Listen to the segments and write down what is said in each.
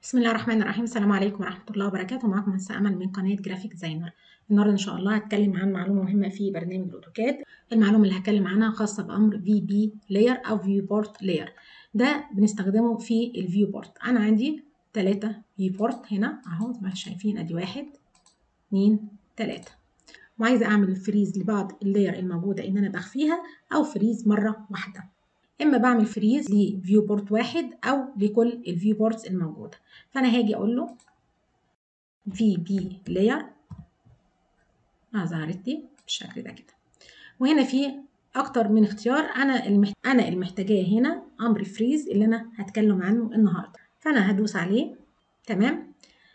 بسم الله الرحمن الرحيم السلام عليكم ورحمة الله وبركاته معكم هسه أمل من قناة جرافيك ديزاينر النهاردة إن شاء الله هتكلم عن معلومة مهمة في برنامج الأوتوكاد المعلومة اللي هتكلم عنها خاصة بأمر في بي لاير أو فيو بورت لاير ده بنستخدمه في الفيو بورت أنا عندي ثلاثة فيو بورت هنا أهو زي ما شايفين أدي واحد اتنين تلاتة وعايزة أعمل فريز لبعض اللاير الموجودة إن أنا بخفيها أو فريز مرة واحدة اما بعمل فريز لفيو بورت واحد او لكل الفيو بورتس الموجوده فانا هاجي اقول له في بي لاير اه ظهرت لي بالشكل ده كده وهنا في اكتر من اختيار انا المحت... انا المحتاجاه هنا امر فريز اللي انا هتكلم عنه النهارده فانا هدوس عليه تمام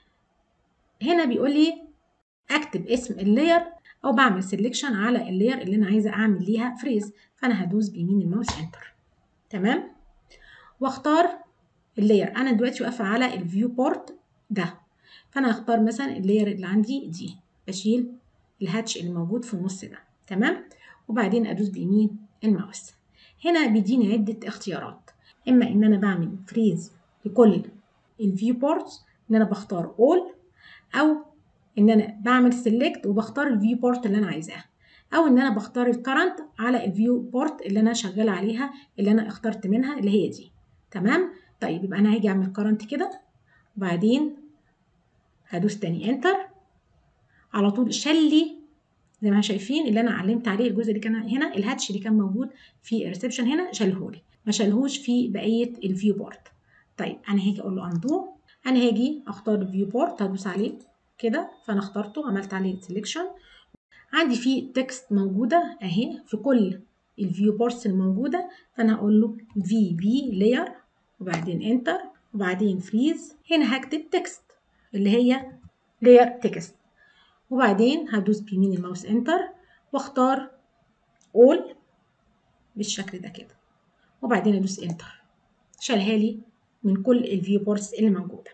هنا بيقول لي اكتب اسم اللاير او بعمل سيلكشن على اللاير اللي انا عايزه اعمل ليها فريز فانا هدوس بيمين الماوس انتر تمام واختار اللاير انا دلوقتي واقفه على الفيو بورت ده فانا هختار مثلا اللاير اللي عندي دي بشيل الهاتش اللي موجود في النص ده تمام وبعدين ادوس بيمين الماوس هنا بيديني عده اختيارات اما ان انا بعمل فريز لكل الفيو بورتس ان انا بختار اول او ان انا بعمل سيلكت وبختار الفيو بورت اللي انا عايزاها او ان انا بختار الكرنت على الفيو بورت اللي انا شغاله عليها اللي انا اخترت منها اللي هي دي تمام طيب يبقى انا هاجي اعمل كرنت كده وبعدين هدوس تاني انتر على طول شال لي زي ما شايفين اللي انا علمت عليه الجزء اللي كان هنا الهاتش اللي كان موجود في الريسبشن هنا شالهولي ما شالهوش في بقيه الفيو بورت طيب انا هاجي اقول له اندو انا هاجي اختار الفيو بورت هدوس عليه كده فانا اخترته عملت عليه سيلكشن عندي فيه تكست موجودة اهي في كل الفيو بورتس الموجودة فأنا هقول له في بي لاير وبعدين انتر وبعدين فريز هنا هكتب تكست اللي هي لاير تكست وبعدين هدوس بيمين الماوس انتر واختار اول بالشكل ده كده وبعدين ادوس انتر شالها لي من كل الفيو بورتس اللي موجودة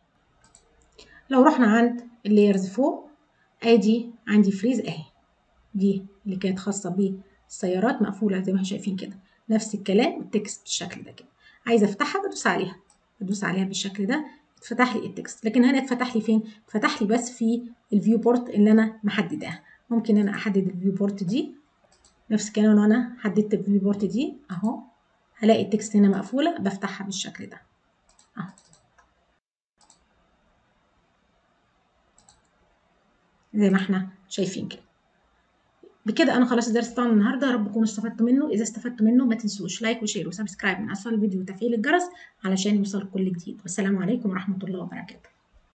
لو رحنا عند اللايرز فوق ادي عندي فريز اهي دي اللي كانت خاصة بالسيارات مقفولة زي ما احنا شايفين كده نفس الكلام التكست بالشكل ده كده عايزة افتحها بدوس عليها بدوس عليها بالشكل ده اتفتح لي التكست لكن هنا اتفتح لي فين اتفتح لي بس في الفيو بورت اللي انا محدداها ممكن انا احدد الفيو بورت دي نفس الكلام لو انا حددت الفيو بورت دي اهو هلاقي التكست هنا مقفولة بفتحها بالشكل ده اهو زي ما احنا شايفين كده بكده انا خلاص الدرس بتاعنا النهارده يا رب تكونوا استفدتوا منه اذا استفدتوا منه ما تنسوش لايك وشير وسبسكرايب من اسفل الفيديو وتفعيل الجرس علشان يوصل كل جديد والسلام عليكم ورحمه الله وبركاته